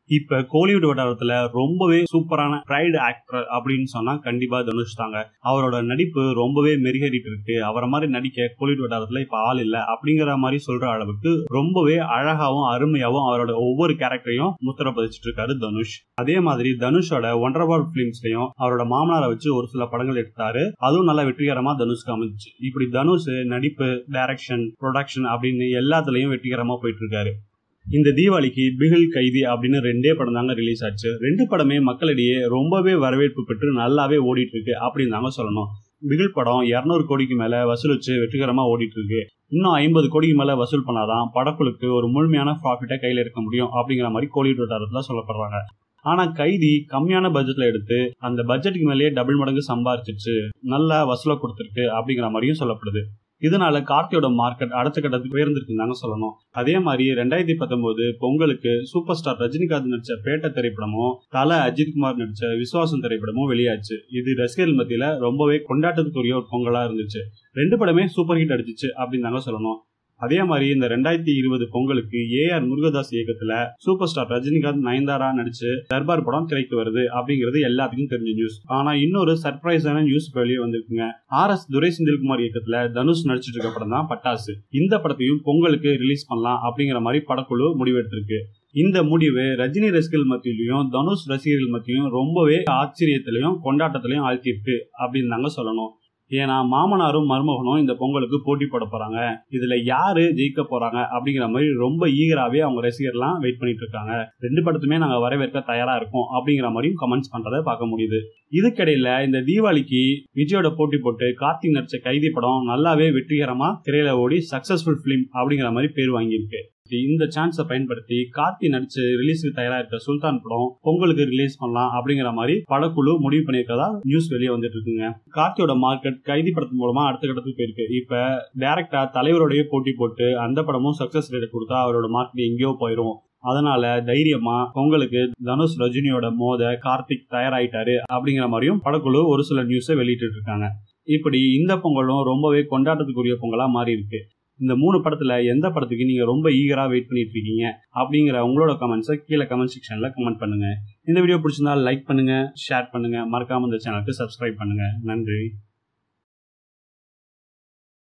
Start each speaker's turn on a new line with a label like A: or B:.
A: இப்ப கோலிவுட் வட்டாரத்துல ரொம்பவே சூப்பரான பிரைடு ஆக்டர் அப்படின்னு சொன்னா கண்டிப்பா தனுஷ் தாங்க அவரோட நடிப்பு ரொம்பவே மெருகேறிட்டு இருக்கு அவரை மாதிரி நடிக்க கோலிவுட் வட்டாரத்துல இப்ப ஆள் இல்ல அப்படிங்கிற மாதிரி சொல்ற அளவுக்கு ரொம்பவே அழகாவும் அருமையாவும் அவரோட ஒவ்வொரு கேரக்டரையும் முத்திர பதிச்சிட்டு இருக்காரு தனுஷ் அதே மாதிரி தனுஷோட ஒன்றர்பால் பிலிம்ஸ்லயும் அவரோட மாமனாரை வச்சு ஒரு சில படங்கள் எடுத்தாரு அதுவும் நல்லா வெற்றிகரமா தனுஷ்க்கு அமைச்சு இப்படி தனுஷ் நடிப்பு டைரக்ஷன் ப்ரொடக்ஷன் அப்படின்னு எல்லாத்துலயும் வெற்றிகரமா போயிட்டு இருக்காரு இந்த தீபாவளிக்கு பிகில் கைதி அப்படின்னு ரெண்டே படம் தாங்க ரிலீஸ் ஆச்சு ரெண்டு படமே மக்களிடையே ரொம்பவே வரவேற்பு பெற்று நல்லாவே ஓடிட்டு இருக்கு அப்படின்னு தாங்க சொல்லணும் பிகில் படம் இரநூறு கோடிக்கு மேல வசூல் வச்சு வெற்றிகரமா ஓடிட்டு இருக்கு இன்னும் ஐம்பது கோடிக்கு மேல வசூல் பண்ணாதான் படக்குழுக்கு ஒரு முழுமையான ப்ராஃபிட்டை கையில இருக்க முடியும் அப்படிங்கிற மாதிரி கோலிவுட் வட்டாரத்துல சொல்லப்படுறாங்க ஆனா கைதி கம்மியான பட்ஜெட்ல எடுத்து அந்த பட்ஜெட்டுக்கு மேலேயே டபுள் மடங்கு சம்பாரிச்சிச்சு நல்ல வசூலை கொடுத்துருக்கு அப்படிங்கிற மாதிரியும் சொல்லப்படுது இதனால கார்த்தியோட மார்க்கெட் அடுத்த கட்டத்துக்கு உயர்ந்திருக்குன்னு தாங்க சொல்லணும் அதே மாதிரி ரெண்டாயிரத்தி பத்தொன்பது பொங்கலுக்கு சூப்பர் ஸ்டார் ரஜினிகாந்த் நடிச்ச பேட்ட திரைப்படமும் தல அஜித்குமார் நடிச்ச விசுவாசம் திரைப்படமும் வெளியாச்சு இது ரசிகர்கள் மத்தியில ரொம்பவே கொண்டாட்டத்துக்குரிய ஒரு பொங்கலா இருந்துச்சு ரெண்டு படமே சூப்பர் ஹிட் அடிச்சிச்சு அப்படின்னு தாங்க சொல்லணும் அதே மாதிரி இந்த ரெண்டாயிரத்தி இருபது பொங்கலுக்கு ஏ ஆர் முருகதாஸ் இயக்கத்துல சூப்பர் ஸ்டார் ரஜினிகாந்த் நயன்தாரா நடிச்சு தர்பார் படம் திரைக்கு வருது அப்படிங்கிறது எல்லாத்துக்கும் தெரிஞ்ச நியூஸ் ஆனா இன்னொரு சர்ப்ரைஸான நியூஸ் வெளியே வந்திருக்குங்க ஆர் எஸ் துரை செந்தில்குமார் இயக்கத்துல தனுஷ் நடிச்சிட்டு இருக்க படம் தான் பட்டாசு இந்த படத்தையும் பொங்கலுக்கு ரிலீஸ் பண்ணலாம் அப்படிங்கிற மாதிரி படக்குழு முடிவெடுத்திருக்கு இந்த முடிவு ரஜினி ரசிகர்கள் மத்தியிலையும் தனுஷ் ரசிகர்கள் மத்தியிலும் ரொம்பவே ஆச்சரியத்திலையும் கொண்டாட்டத்திலையும் ஆழ்த்தியிருக்கு அப்படின்னு தாங்க சொல்லணும் ஏன்னா மாமனாரும் மருமகனும் இந்த பொங்கலுக்கு போட்டி போட போறாங்க இதுல யாரு ஜெயிக்க போறாங்க அப்படிங்கிற மாதிரி ரொம்ப ஈகராவே அவங்க ரசிகர்லாம் வெயிட் பண்ணிட்டு இருக்காங்க ரெண்டு படத்துமே நாங்க வரவேற்க தயாரா இருக்கோம் அப்படிங்கிற மாதிரியும் கமெண்ட்ஸ் பண்றதை பார்க்க முடியுது இதுக்கிடையில இந்த தீபாவளிக்கு விஜயோட போட்டி போட்டு கார்த்திக் நடிச்ச கைதி படம் நல்லாவே வெற்றிகரமா திரையில ஓடி சக்சஸ்ஃபுல் பிலிம் அப்படிங்கிற மாதிரி பேர் வாங்கியிருக்கு இந்த சான்ஸை பயன்படுத்தி கார்த்தி நடிச்சு ரிலீஸுக்கு தயாரா இருக்க சுல்தான் படம் பொங்கலுக்கு ரிலீஸ் பண்ணலாம் அப்படிங்கிற மாதிரி படக்குழு முடிவு பண்ணியிருக்கதா நியூஸ் வெளியே வந்துட்டு இருக்குங்க கார்த்தியோட மார்க்கெட் கைதி படத்து மூலமா அடுத்த கட்டத்துக்கு போயிருக்கு இப்ப டைரக்டா தலைவரோடய போட்டி போட்டு அந்த படமும் சக்சஸ் ரேட் கொடுத்தா அவரோட மார்க்கெட் எங்கேயோ போயிடும் அதனால தைரியமா பொங்கலுக்கு தனுஷ் ரஜினியோட மோத கார்த்திக் தயாராயிட்டாரு அப்படிங்கிற மாதிரியும் படக்குழு ஒரு சில நியூஸை வெளியிட்டு இருக்காங்க இப்படி இந்த பொங்கலும் ரொம்பவே கொண்டாட்டத்துக்குரிய பொங்கலா மாறி இருக்கு இந்த மூணு படத்துல எந்த படத்துக்கு நீங்க ரொம்ப ஈகரா வெயிட் பண்ணிட்டு இருக்கீங்க அப்படிங்கிற உங்களோட கமெண்ட்ஸை கீழே கமெண்ட் செக்ஷன்ல கமெண்ட் பண்ணுங்க இந்த வீடியோ பிடிச்சிருந்தா லைக் பண்ணுங்க ஷேர் பண்ணுங்க மறக்காம இந்த சேனலுக்கு சப்ஸ்கிரைப் பண்ணுங்க நன்றி